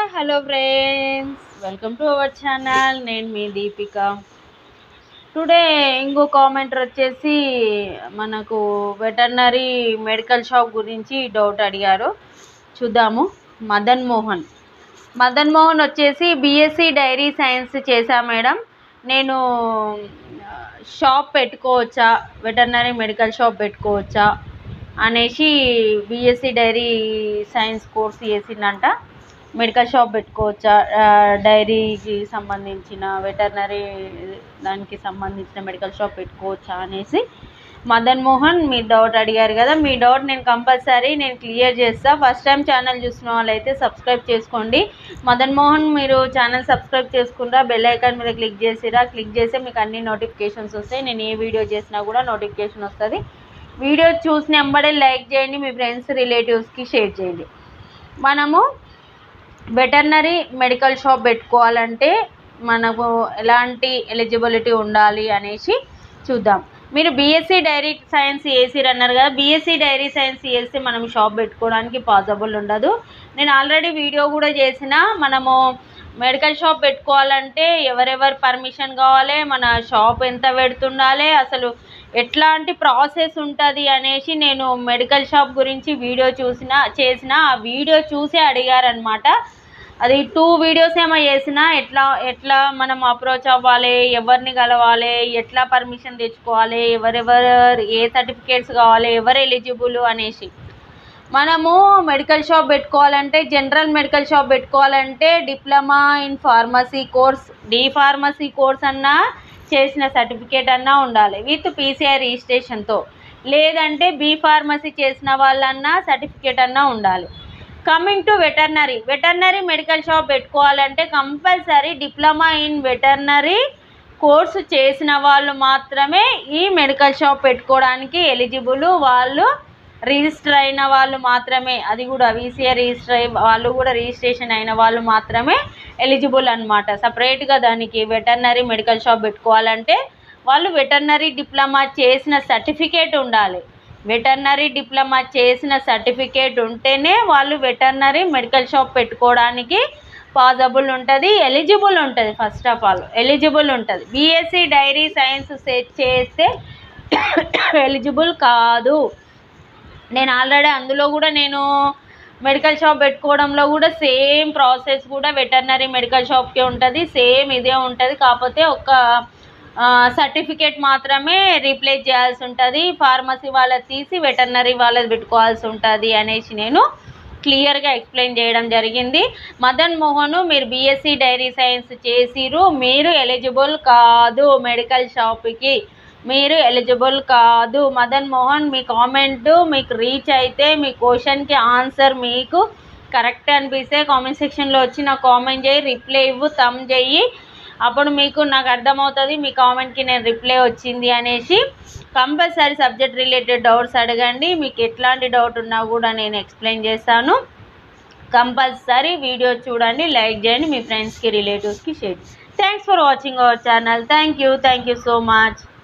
hello friends welcome to our channel నేను మీ Deepika today ఇంకో కామెంటర్ వచ్చేసి మనకు వెటర్నరీ మెడికల్ షాప్ గురించి డౌట్ అడిగారు చూద్దాము మదన్ మోహన్ మదన్ మోహన్ వచ్చేసి బీఎస్సీ డైరీ సైన్స్ చేశా మేడం నేను షాప్ పెట్టుకోవచ్చా వెటర్నరీ మెడికల్ షాప్ పెట్టుకోవచ్చా అనేసి బీఎస్సీ డైరీ సైన్స్ కోర్స్ చేసిందంట మెడికల్ షాప్ పెట్టుకోవచ్చా ఆ, డైరీకి సంబంధించిన వెటర్నరీ దానికి సంబంధించిన మెడికల్ షాప్ పెట్టుకోవచ్చా అనేసి మదన్ మోహన్ మీ డౌట్ అడిగారు కదా మీ డౌట్ నేను కంపల్సరీ నేను క్లియర్ చేస్తా ఫస్ట్ టైం ఛానల్ చూసిన వాళ్ళైతే సబ్స్క్రైబ్ చేసుకోండి మదన్ మోహన్ మీరు ఛానల్ సబ్స్క్రైబ్ చేసుకుంటా బెల్ ఐకాన్ మీద క్లిక్ చేసిరా క్లిక్ చేస్తే మీకు అన్ని నోటిఫికేషన్స్ వస్తాయి నేను ఏ వీడియో చేసినా కూడా నోటిఫికేషన్ వస్తుంది వీడియో చూసిన వెంబడే లైక్ చేయండి మీ ఫ్రెండ్స్ రిలేటివ్స్కి షేర్ చేయండి మనము వెటర్నరీ మెడికల్ షాప్ పెట్టుకోవాలంటే మనకు ఎలాంటి ఎలిజిబిలిటీ ఉండాలి అనేసి చూద్దాం మీరు బీఎస్సీ డైరీ సైన్స్ ఏసీర్ అన్నారు కదా బీఎస్సీ డైరీ సైన్స్ చేస్తే మనం షాప్ పెట్టుకోవడానికి పాసిబుల్ ఉండదు నేను ఆల్రెడీ వీడియో కూడా చేసిన మనము మెడికల్ షాప్ పెట్టుకోవాలంటే ఎవరెవరు పర్మిషన్ కావాలి మన షాప్ ఎంత పెడుతుండాలి అసలు ఎట్లాంటి ప్రాసెస్ ఉంటుంది అనేసి నేను మెడికల్ షాప్ గురించి వీడియో చూసిన చేసిన ఆ వీడియో చూసే అడిగారనమాట అది టూ వీడియోస్ ఏమో చేసిన ఎట్లా ఎట్లా మనం అప్రోచ్ అవ్వాలి ఎవరిని కలవాలి ఎట్లా పర్మిషన్ తెచ్చుకోవాలి ఎవరెవరు ఏ సర్టిఫికేట్స్ కావాలి ఎవరు ఎలిజిబుల్ అనేసి మనము మెడికల్ షాప్ పెట్టుకోవాలంటే జనరల్ మెడికల్ షాప్ పెట్టుకోవాలంటే diploma in pharmacy course D pharmacy course అన్నా చేసిన సర్టిఫికేట్ అన్నా ఉండాలి విత్ పీసీఐ రిజిస్ట్రేషన్తో లేదంటే బీ ఫార్మసీ చేసిన వాళ్ళన్నా సర్టిఫికేట్ అన్నా ఉండాలి coming to veterinary veterinary medical shop పెట్టుకోవాలంటే compulsory diploma in veterinary course చేసిన వాళ్ళు మాత్రమే ఈ మెడికల్ షాప్ పెట్టుకోవడానికి ఎలిజిబుల్ వాళ్ళు రిజిస్టర్ అయిన వాళ్ళు మాత్రమే అది కూడా వీసీఆ రిజిస్టర్ అయ్యి వాళ్ళు కూడా రిజిస్ట్రేషన్ అయిన వాళ్ళు మాత్రమే ఎలిజిబుల్ అనమాట సపరేట్గా దానికి వెటర్నరీ మెడికల్ షాప్ పెట్టుకోవాలంటే వాళ్ళు వెటర్నరీ డిప్లొమా చేసిన సర్టిఫికేట్ ఉండాలి వెటర్నరీ డిప్లొమా చేసిన సర్టిఫికేట్ ఉంటేనే వాళ్ళు వెటర్నరీ మెడికల్ షాప్ పెట్టుకోవడానికి పాసిబుల్ ఉంటుంది ఎలిజిబుల్ ఉంటుంది ఫస్ట్ ఆఫ్ ఆల్ ఎలిజిబుల్ ఉంటుంది బీఎస్సీ డైరీ సైన్స్ చేస్తే ఎలిజిబుల్ కాదు నేను ఆల్రెడీ అందులో కూడా నేను మెడికల్ షాప్ పెట్టుకోవడంలో కూడా సేమ్ ప్రాసెస్ కూడా వెటర్నరీ మెడికల్ షాప్కే ఉంటుంది సేమ్ ఇదే ఉంటుంది కాకపోతే ఒక సర్టిఫికేట్ మాత్రమే రీప్లేస్ చేయాల్సి ఉంటుంది ఫార్మసీ వాళ్ళది తీసి వెటర్నరీ వాళ్ళది పెట్టుకోవాల్సి ఉంటుంది అనేసి నేను క్లియర్గా ఎక్స్ప్లెయిన్ చేయడం జరిగింది మదన్ మోహన్ మీరు బీఎస్సీ డైరీ సైన్స్ చేసిరు మీరు ఎలిజిబుల్ కాదు మెడికల్ షాప్కి మీరు ఎలిజిబుల్ కాదు మదన్ మోహన్ మీ కామెంట్ మీకు రీచ్ అయితే మీ క్వశ్చన్కి ఆన్సర్ మీకు కరెక్ట్ అనిపిస్తే కామెంట్ సెక్షన్లో వచ్చి నాకు కామెంట్ చేయి రిప్లై ఇవ్వు తమ్ చెయ్యి అప్పుడు మీకు నాకు అర్థమవుతుంది మీ కామెంట్కి నేను రిప్లై వచ్చింది అనేసి కంపల్సరీ సబ్జెక్ట్ రిలేటెడ్ డౌట్స్ అడగండి మీకు ఎట్లాంటి డౌట్ ఉన్నా కూడా నేను ఎక్స్ప్లెయిన్ చేస్తాను కంపల్సరీ వీడియో చూడండి లైక్ చేయండి మీ ఫ్రెండ్స్కి రిలేటివ్స్కి share thanks for watching our channel thank you thank you so much